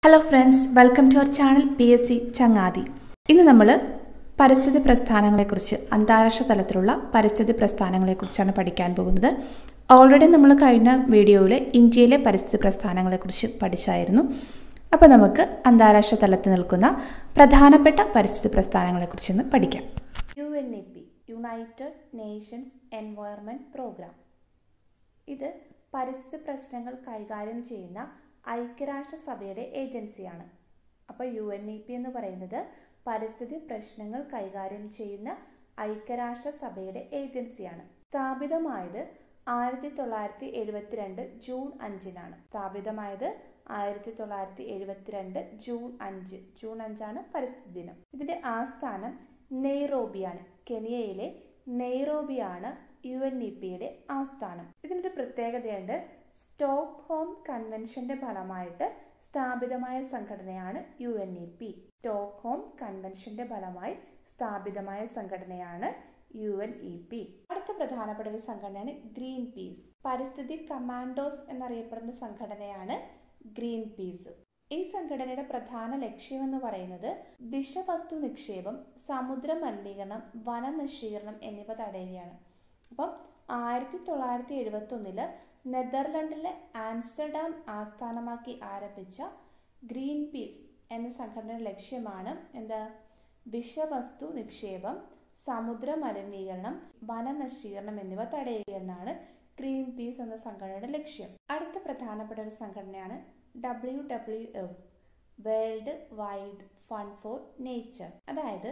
hello friends welcome to our channel P S C ചങ്ങാതി ഇന്ന് നമ്മൾ പരിസ്ഥിതി പ്രസ്ഥാനങ്ങളെക്കുറിച്ച് അന്താരാഷ്ട്ര തലത്തിലുള്ള പരിസ്ഥിതി പ്രസ്ഥാനങ്ങളെക്കുറിച്ചാണ് പഠിക്കാൻ പോകുന്നത് ഓൾറെഡി നമ്മൾ കഴിഞ്ഞ വീഡിയോയിൽ ഇന്ത്യയിലെ പരിസ്ഥിതി പ്രസ്ഥാനങ്ങളെക്കുറിച്ച് പഠിച്ചായിരുന്നു അപ്പോൾ നമുക്ക് അന്താരാഷ്ട്ര തലത്തിൽ നിൽക്കുന്ന പ്രധാനപ്പെട്ട പരിസ്ഥിതി പ്രസ്ഥാനങ്ങളെക്കുറിച്ച് ഇന്ന് പഠിക്കാം U N E P United Nations environment programme ഇത് പരിസ്ഥിതി പ്രശ്നങ്ങൾ കൈകാര്യം ചെയ്യുന്ന ഐക്യരാഷ്ട്രസഭയുടെ ഏജൻസിയാണ് അപ്പോൾ യു എൻ ഇ പി എന്ന് പറയുന്നത് പരിസ്ഥിതി പ്രശ്നങ്ങൾ കൈകാര്യം ചെയ്യുന്ന ഐക്യരാഷ്ട്രസഭയുടെ ഏജൻസിയാണ് സ്ഥാപിതമായത് ആയിരത്തി തൊള്ളായിരത്തി എഴുപത്തിരണ്ട് ജൂൺ അഞ്ചിനാണ് സ്ഥാപിതമായത് ആയിരത്തി തൊള്ളായിരത്തി എഴുപത്തിരണ്ട് ജൂൺ അഞ്ച് ജൂൺ അഞ്ചാണ് പരിസ്ഥിതി ദിനം ഇതിന്റെ ആസ്ഥാനം നെയ്റോബിയാണ് കെനിയയിലെ നെയ്റോബിയാണ് യു എൻ ഇ പിയുടെ ആസ്ഥാനം ഇതിനൊരു പ്രത്യേകതയുണ്ട് സ്റ്റോക്ക് ഹോം കൺവെൻഷന്റെ ഫലമായിട്ട് സ്ഥാപിതമായ സംഘടനയാണ് U N E P Stockholm കൺവെൻഷന്റെ ഫലമായി സ്ഥാപിതമായ സംഘടനയാണ് യു എൻ ഇ പി അടുത്ത പ്രധാനപ്പെട്ട ഒരു സംഘടനയാണ് ഗ്രീൻ പീസ് പരിസ്ഥിതി കമാൻഡോസ് എന്നറിയപ്പെടുന്ന സംഘടനയാണ് ഗ്രീൻ പീസ് ഈ സംഘടനയുടെ പ്രധാന ലക്ഷ്യം എന്ന് പറയുന്നത് വിഷവസ്തു നിക്ഷേപം സമുദ്ര മലിനീകരണം വനനശീകരണം എന്നിവ തടയുകയാണ് അപ്പം ആയിരത്തി തൊള്ളായിരത്തി എഴുപത്തി ഒന്നില് നെതർലൻഡിലെ ആംസ്റ്റർഡാം ആസ്ഥാനമാക്കി ആരംഭിച്ച ഗ്രീൻ പീസ് എന്ന സംഘടനയുടെ ലക്ഷ്യമാണ് എന്താ വിഷവസ്തു നിക്ഷേപം സമുദ്ര മലിനീകരണം വനനശീകരണം എന്നിവ തടയുക എന്നാണ് ഗ്രീൻ പീസ് എന്ന സംഘടനയുടെ ലക്ഷ്യം അടുത്ത പ്രധാനപ്പെട്ട ഒരു സംഘടനയാണ് W W F world wide fund for nature അതായത്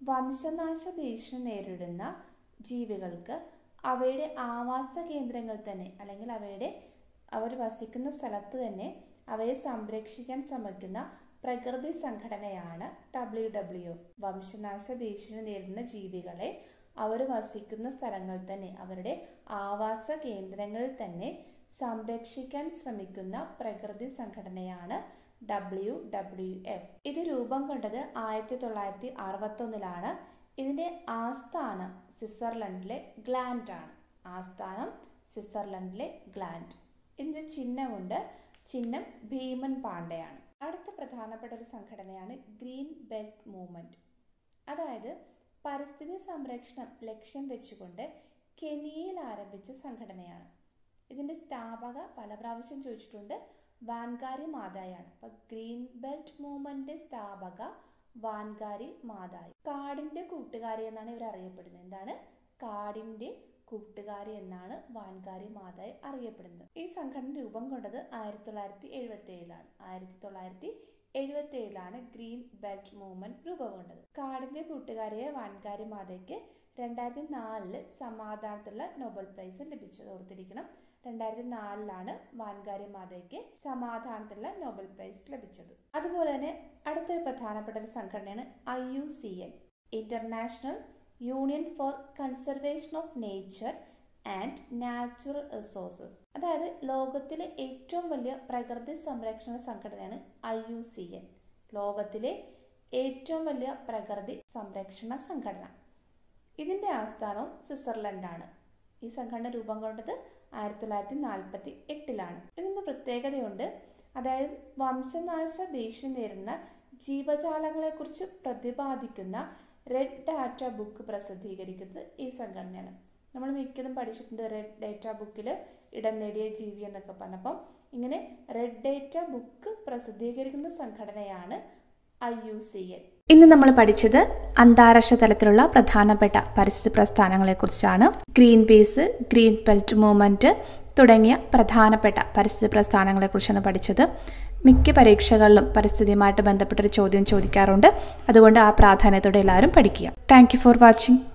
വംശനാശ ഭീഷണി നേരിടുന്ന ജീവികൾക്ക് അവയുടെ ആവാസ കേന്ദ്രങ്ങൾ തന്നെ അല്ലെങ്കിൽ അവയുടെ അവർ വസിക്കുന്ന സ്ഥലത്ത് തന്നെ അവയെ സംരക്ഷിക്കാൻ ശ്രമിക്കുന്ന പ്രകൃതി സംഘടനയാണ് ഡബ്ല്യു ഡബ്ല്യു എഫ് വംശനാശ ഭീഷണി നേരിടുന്ന ജീവികളെ അവർ വസിക്കുന്ന സ്ഥലങ്ങളിൽ തന്നെ അവരുടെ ആവാസ കേന്ദ്രങ്ങളിൽ തന്നെ സംരക്ഷിക്കാൻ ശ്രമിക്കുന്ന പ്രകൃതി സംഘടനയാണ് ഡബ്ല്യു ഡബ്ല്യു എഫ് ഇത് രൂപം കൊണ്ടത് ആയിരത്തി തൊള്ളായിരത്തി അറുപത്തി ഒന്നിലാണ് ഇതിന്റെ ആസ്ഥാനം സ്വിറ്റ്സർലൻഡിലെ ഗ്ലാൻഡ് ആണ് ആസ്ഥാനം സ്വിറ്റ്സർലൻഡിലെ ഗ്ലാൻഡ് ഇതിന്റെ ചിഹ്നമുണ്ട് ചിഹ്നം ഭീമൻ പാണ്ഡെയാണ് അടുത്ത പ്രധാനപ്പെട്ട ഒരു സംഘടനയാണ് ഗ്രീൻ ബെൽറ്റ് മൂവ്മെന്റ് അതായത് പരിസ്ഥിതി സംരക്ഷണം ലക്ഷ്യം വെച്ചുകൊണ്ട് കെനിയയിൽ ആരംഭിച്ച സംഘടനയാണ് ഇതിന്റെ സ്ഥാപക പല പ്രാവശ്യം ചോദിച്ചിട്ടുണ്ട് വാൻകാരി മാതായാണ് അപ്പൊ ഗ്രീൻ ബെൽറ്റ് മൂവ്മെന്റിന്റെ സ്ഥാപക വാൻകാരി മാതായി കാടിന്റെ കൂട്ടുകാരി എന്നാണ് ഇവർ അറിയപ്പെടുന്നത് എന്താണ് കാടിന്റെ കൂട്ടുകാരി എന്നാണ് വാൻകാരി മാതായി അറിയപ്പെടുന്നത് ഈ സംഘടന രൂപം കൊണ്ടത് ആയിരത്തി തൊള്ളായിരത്തി എഴുപത്തി ഏഴിലാണ് ആയിരത്തി തൊള്ളായിരത്തി എഴുപത്തി ഏഴിലാണ് ഗ്രീൻ ബെൽറ്റ് മൂവ്മെന്റ് രൂപം കൊണ്ടത് കാടിന്റെ കൂട്ടുകാരിയെ വാൻകാരി മാതയ്ക്ക് രണ്ടായിരത്തി നാലില് സമാധാനത്തിലുള്ള നോബൽ പ്രൈസ് ലഭിച്ചത് ഓർത്തിരിക്കണം രണ്ടായിരത്തി നാലിലാണ് വാൻകാരി മാതയ്ക്ക് സമാധാനത്തിലുള്ള നോബൽ പ്രൈസ് ലഭിച്ചത് അതുപോലെ തന്നെ അടുത്തൊരു പ്രധാനപ്പെട്ട ഒരു സംഘടനയാണ് I U C N international union for conservation of nature and natural resources അതായത് ലോകത്തിലെ ഏറ്റവും വലിയ പ്രകൃതി സംരക്ഷണ സംഘടനയാണ് ഐ യു സി എൻ ലോകത്തിലെ ഏറ്റവും വലിയ പ്രകൃതി സംരക്ഷണ സംഘടന ഇതിന്റെ ആസ്ഥാനവും സ്വിറ്റ്സർലൻഡാണ് ഈ സംഘടന രൂപം കൊണ്ടത് ആയിരത്തി തൊള്ളായിരത്തി നാൽപ്പത്തി എട്ടിലാണ് ഇതിന് പ്രത്യേകതയുണ്ട് അതായത് വംശനാശ ഭീഷണി നേരിടുന്ന ജീവജാലങ്ങളെക്കുറിച്ച് പ്രതിപാദിക്കുന്ന റെഡ് ഡാറ്റ ബുക്ക് പ്രസിദ്ധീകരിക്കുന്നത് ഈ സംഘടനയാണ് നമ്മൾ മിക്കതും പഠിച്ചിട്ടുണ്ട് റെഡ് ഡേറ്റ ബുക്കിൽ ഇടം നേടിയ ജീവി എന്നൊക്കെ പറഞ്ഞപ്പം ഇങ്ങനെ റെഡ് ഡേറ്റ ബുക്ക് പ്രസിദ്ധീകരിക്കുന്ന സംഘടനയാണ് ഐ യു സി എൻ ഇന്ന് നമ്മൾ പഠിച്ചത് അന്താരാഷ്ട്ര തലത്തിലുള്ള പ്രധാനപ്പെട്ട പരിസ്ഥിതി പ്രസ്ഥാനങ്ങളെക്കുറിച്ചാണ് Greenpeace green belt movement തുടങ്ങിയ പ്രധാനപ്പെട്ട പരിസ്ഥിതി പ്രസ്ഥാനങ്ങളെക്കുറിച്ചാണ് പഠിച്ചത് മിക്ക പരീക്ഷകളിലും പരിസ്ഥിതിയുമായിട്ട് ബന്ധപ്പെട്ടൊരു ചോദ്യം ചോദിക്കാറുണ്ട് അതുകൊണ്ട് ആ പ്രാധാന്യത്തോടെ എല്ലാവരും പഠിക്കുക താങ്ക് ഫോർ വാച്ചിങ്